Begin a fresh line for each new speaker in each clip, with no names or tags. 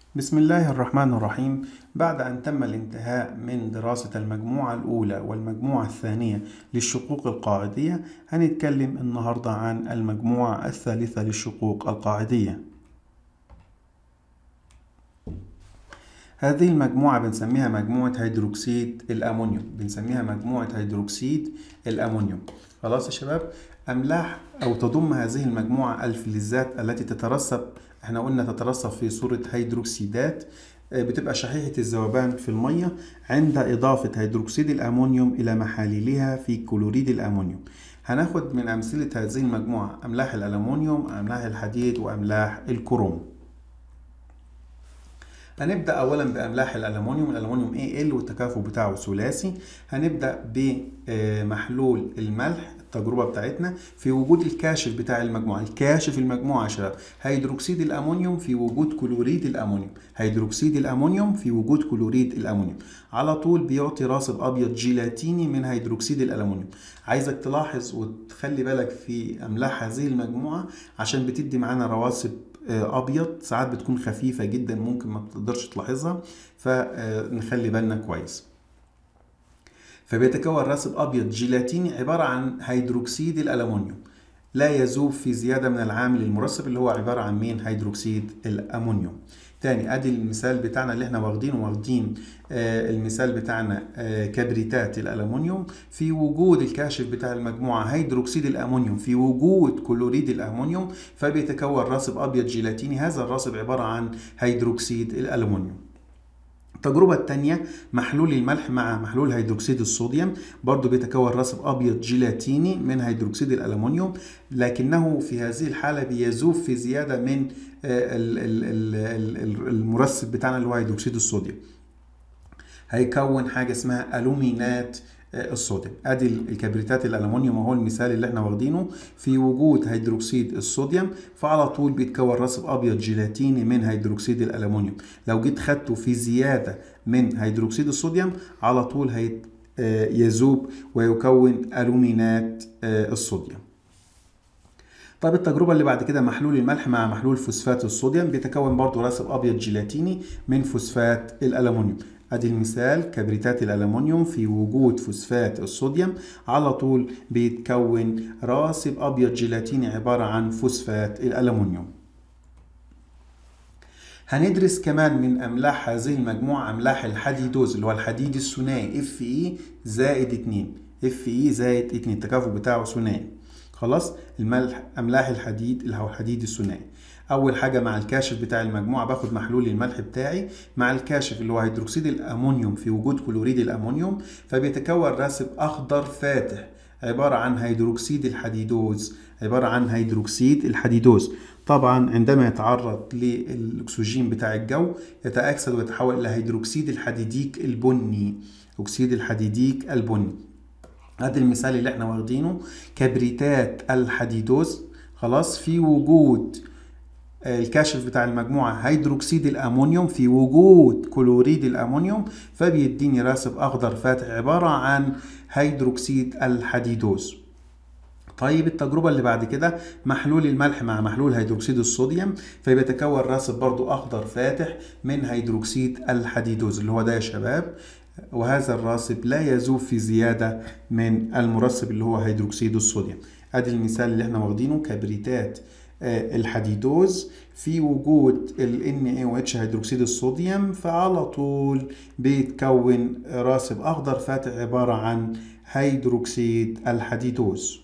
بسم الله الرحمن الرحيم بعد أن تم الانتهاء من دراسة المجموعة الأولى والمجموعة الثانية للشقوق القاعدية هنتكلم النهاردة عن المجموعة الثالثة للشقوق القاعدية هذه المجموعة بنسميها مجموعة هيدروكسيد الأمونيوم بنسميها مجموعة هيدروكسيد الأمونيوم خلاص يا شباب أملاح أو تضم هذه المجموعة الفلزات التي تترسب احنا قلنا تترسب في صورة هيدروكسيدات بتبقى شحيحة الذوبان في المية عند إضافة هيدروكسيد الأمونيوم إلى محاليلها في كلوريد الأمونيوم هناخد من أمثلة هذه المجموعة أملاح الألمونيوم أملاح الحديد وأملاح الكروم هنبدأ أولا بأملاح الألمونيوم الألمونيوم AL والتكافؤ بتاعه ثلاثي هنبدأ بمحلول الملح التجربة بتاعتنا في وجود الكاشف بتاع المجموعة الكاشف المجموعة يا شباب هيدروكسيد الأمونيوم في وجود كلوريد الأمونيوم هيدروكسيد الأمونيوم في وجود كلوريد الأمونيوم على طول بيعطي راصب أبيض جيلاتيني من هيدروكسيد الألمونيوم عايزك تلاحظ وتخلي بالك في أملاح هذه المجموعة عشان بتدي معانا رواسب ابيض ساعات بتكون خفيفه جدا ممكن ما تقدرش تلاحظها فنخلي بالنا كويس فبيتكون راسب ابيض جيلاتيني عباره عن هيدروكسيد الالومنيوم لا يذوب في زياده من العامل المرسب اللي هو عباره عن مين هيدروكسيد الامونيوم تاني ادي المثال بتاعنا اللي احنا واخدينه واخدين آه المثال بتاعنا آه كبريتات الالومنيوم في وجود الكاشف بتاع المجموعه هيدروكسيد الامونيوم في وجود كلوريد الامونيوم فبيتكون راسب ابيض جيلاتيني هذا الراسب عباره عن هيدروكسيد الالومنيوم التجربة الثانية محلول الملح مع محلول هيدروكسيد الصوديوم برضو بيتكون راسب أبيض جيلاتيني من هيدروكسيد الألمنيوم لكنه في هذه الحالة بيذوب في زيادة من المرسب بتاعنا اللي هو هيدروكسيد الصوديوم هيكون حاجة اسمها ألومينات الصوديوم ادي الكبريتات الالومنيوم اهو المثال اللي احنا واخدينه في وجود هيدروكسيد الصوديوم فعلى طول بيتكون راسب ابيض جيلاتيني من هيدروكسيد الالومنيوم لو جيت خدته في زياده من هيدروكسيد الصوديوم على طول هيت يذوب ويكون الومينات الصوديوم طيب التجربة اللي بعد كده محلول الملح مع محلول فوسفات الصوديوم بيتكون برضه راسب أبيض جيلاتيني من فوسفات الألمنيوم ادي المثال كبريتات الالومنيوم في وجود فوسفات الصوديوم على طول بيتكون راسب ابيض جيلاتيني عباره عن فوسفات الالومنيوم هندرس كمان من املاح هذه المجموعه املاح الحديدوز اللي هو الحديد الثنائي اف اي زائد 2 اف اي زائد 2 التكافؤ بتاعه ثنائي خلاص الملح املاح الحديد اللي هو الحديد الثنائي اول حاجه مع الكاشف بتاع المجموعه باخد محلول الملح بتاعي مع الكاشف اللي هو هيدروكسيد الامونيوم في وجود كلوريد الامونيوم فبيتكون راسب اخضر فاتح عباره عن هيدروكسيد الحديدوز عباره عن هيدروكسيد الحديدوز طبعا عندما يتعرض للاكسجين بتاع الجو يتاكسد ويتحول الى هيدروكسيد الحديديك البني اكسيد الحديديك البني هذا المثال اللي احنا واخدينه كبريتات الحديدوز خلاص في وجود الكاشف بتاع المجموعة هيدروكسيد الأمونيوم في وجود كلوريد الأمونيوم فبيديني راسب أخضر فاتح عبارة عن هيدروكسيد الحديدوز طيب التجربة اللي بعد كده محلول الملح مع محلول هيدروكسيد الصوديوم فبيتكون راسب برضو أخضر فاتح من هيدروكسيد الحديدوز اللي هو ده يا شباب وهذا الراسب لا يذوب في زيادة من المرسب اللي هو هيدروكسيد الصوديوم ادي المثال اللي احنا واخدينه كبريتات الحديدوز في وجود ال NaOH هيدروكسيد الصوديوم فعلى طول بيتكون راسب أخضر فاتح عبارة عن هيدروكسيد الحديدوز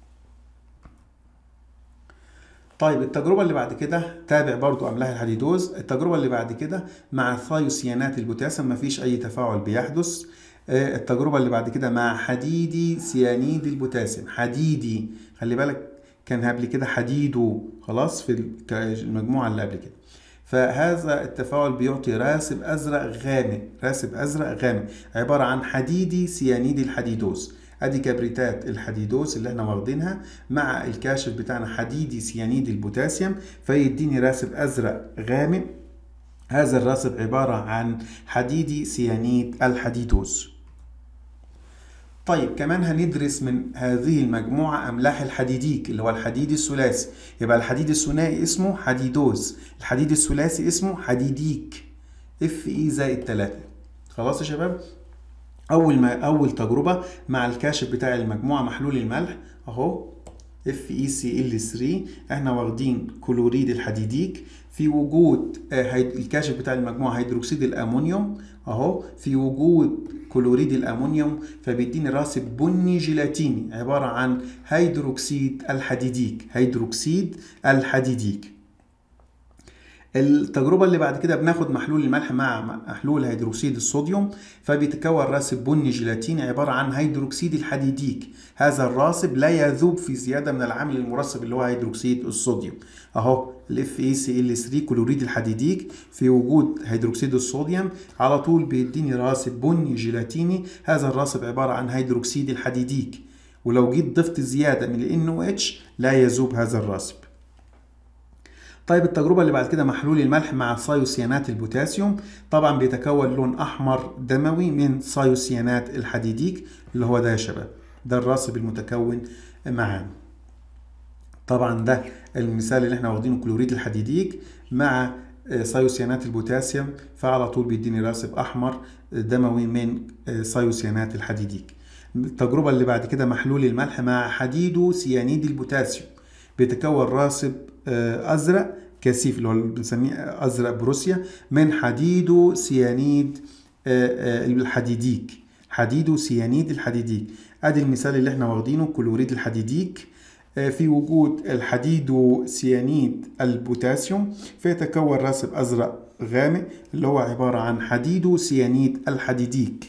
طيب التجربة اللي بعد كده تابع برضو أملاح الحديدوز التجربة اللي بعد كده مع ثايوسيانات البوتاسيوم مفيش أي تفاعل بيحدث التجربة اللي بعد كده مع حديدي سيانيد البوتاسيوم حديدي خلي بالك كان قبل كده حديده خلاص في المجموعة اللي قبل كده فهذا التفاعل بيعطي راسب أزرق غامق راسب أزرق غامق عبارة عن حديدي سيانيد الحديدوز ادي كبريتات الحديدوز اللي احنا واخدينها مع الكاشف بتاعنا حديدي سيانيد البوتاسيوم فيديني راسب ازرق غامق هذا الراسب عبارة عن حديدي سيانيد الحديدوز طيب كمان هندرس من هذه المجموعة أملاح الحديديك اللي هو الحديد الثلاثي يبقى الحديد الثنائي اسمه حديدوز الحديد الثلاثي اسمه حديديك اف اي زائد 3 خلاص يا شباب اول ما اول تجربه مع الكاشف بتاع المجموعه محلول الملح اهو اف اي سي ال 3 احنا واخدين كلوريد الحديديك في وجود الكاشف بتاع المجموعه هيدروكسيد الامونيوم اهو في وجود كلوريد الامونيوم فبيديني راسب بني جيلاتيني عباره عن هيدروكسيد الحديديك هيدروكسيد الحديديك التجربة اللي بعد كده بناخد محلول الملح مع محلول هيدروكسيد الصوديوم فبيتكون راسب بني جيلاتيني عبارة عن هيدروكسيد الحديديك هذا الراسب لا يذوب في زيادة من العامل المرسب اللي هو هيدروكسيد الصوديوم اهو الاف اي سي ال 3 كلوريد الحديديك في وجود هيدروكسيد الصوديوم على طول بيديني راسب بني جيلاتيني هذا الراسب عبارة عن هيدروكسيد الحديديك ولو جيت ضفت زيادة من ال NOH لا يذوب هذا الراسب طيب التجربة اللي بعد كده محلول الملح مع صيوسيانات البوتاسيوم طبعا بيتكون لون أحمر دموي من صيوسيانات الحديديك اللي هو ده يا شباب ده الراسب المتكون معانا طبعا ده المثال اللي احنا واخدينه كلوريد الحديديك مع صيوسيانات البوتاسيوم فعلى طول بيديني راسب أحمر دموي من صيوسيانات الحديديك التجربة اللي بعد كده محلول الملح مع حديدو سيانيد البوتاسيوم بيتكون راسب ازرق كثيف اللي هو بنسميه ازرق بروسيا من حديدو سيانيد الحديديك حديدو سيانيد الحديديك ادي المثال اللي احنا واخدينه كلوريد الحديديك في وجود الحديدو سيانيد البوتاسيوم فيتكون راسب ازرق غامق اللي هو عباره عن حديدو سيانيد الحديديك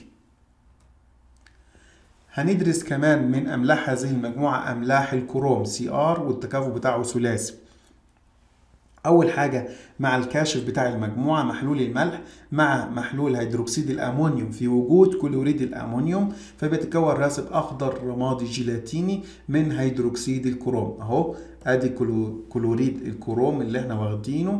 هندرس كمان من املاح هذه المجموعه املاح الكروم سي ار والتكافؤ بتاعه ثلاثي اول حاجه مع الكاشف بتاع المجموعه محلول الملح مع محلول هيدروكسيد الامونيوم في وجود كلوريد الامونيوم فبيتكون راسب اخضر رمادي جيلاتيني من هيدروكسيد الكروم اهو ادي كلوريد الكروم اللي احنا واخدينه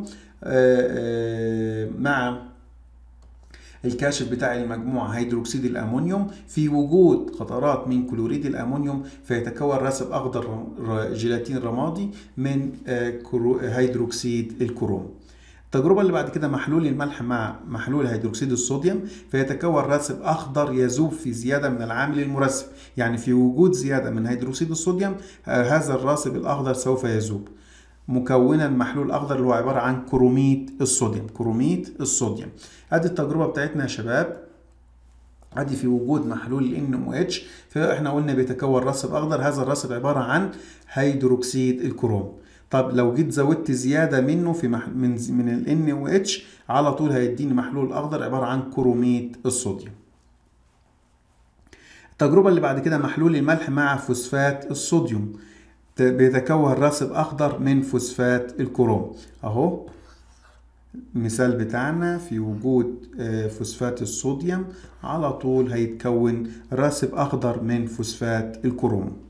مع الكاشف بتاع المجموعة هيدروكسيد الأمونيوم في وجود قطرات من كلوريد الأمونيوم فيتكون راسب أخضر جيلاتين رمادي من هيدروكسيد الكروم التجربة اللي بعد كده محلول الملح مع محلول هيدروكسيد الصوديوم فيتكون راسب أخضر يذوب في زيادة من العامل المرسب يعني في وجود زيادة من هيدروكسيد الصوديوم هذا الراسب الأخضر سوف يذوب مكونا محلول اخضر اللي هو عباره عن كروميت الصوديوم كروميت الصوديوم ادي التجربه بتاعتنا يا شباب ادي في وجود محلول ال NOH فاحنا قلنا بيتكون راسب اخضر هذا الراسب عباره عن هيدروكسيد الكروم طب لو جيت زودت زياده منه في مح... من من ال NOH على طول هيديني محلول اخضر عباره عن كروميت الصوديوم التجربه اللي بعد كده محلول الملح مع فوسفات الصوديوم بيتكون راسب اخضر من فوسفات الكروم اهو المثال بتاعنا في وجود فوسفات الصوديوم على طول هيتكون راسب اخضر من فوسفات الكروم